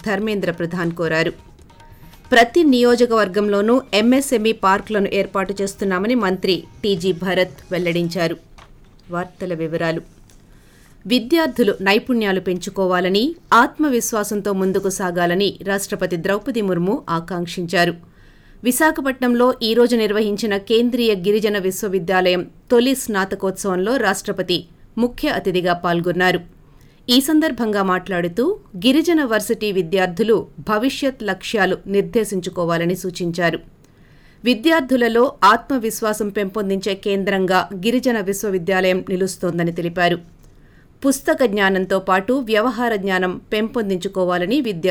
ధర్మేంద్ర ప్రధాన్ కోరారు ప్రతి నియోజకవర్గంలోనూ ఎంఎస్ఎంఈ పార్కులను ఏర్పాటు చేస్తున్నామని మంత్రి టీజీ భరత్ వెల్లడించారు వార్తల వివరాలు విద్యార్థులు నైపుణ్యాలు పెంచుకోవాలని ఆత్మవిశ్వాసంతో ముందుకు సాగాలని రాష్ట్రపతి ద్రౌపది ముర్ము ఆకాంక్షించారు విశాఖపట్నంలో ఈ రోజు నిర్వహించిన కేంద్రీయ గిరిజన విశ్వవిద్యాలయం తొలి స్నాతకోత్సవంలో రాష్ట్రపతి ముఖ్య అతిథిగా పాల్గొన్నారు ఈ సందర్భంగా మాట్లాడుతూ గిరిజన వర్సిటీ విద్యార్థులు భవిష్యత్ లక్ష్యాలు నిర్దేశించుకోవాలని సూచించారు విద్యార్థులలో ఆత్మవిశ్వాసం పెంపొందించే కేంద్రంగా గిరిజన విశ్వవిద్యాలయం నిలుస్తోందని తెలిపారు పుస్తక జ్ఞానంతో పాటు వ్యవహార జ్ఞానం పెంపొందించుకోవాలని విద్యార్థులు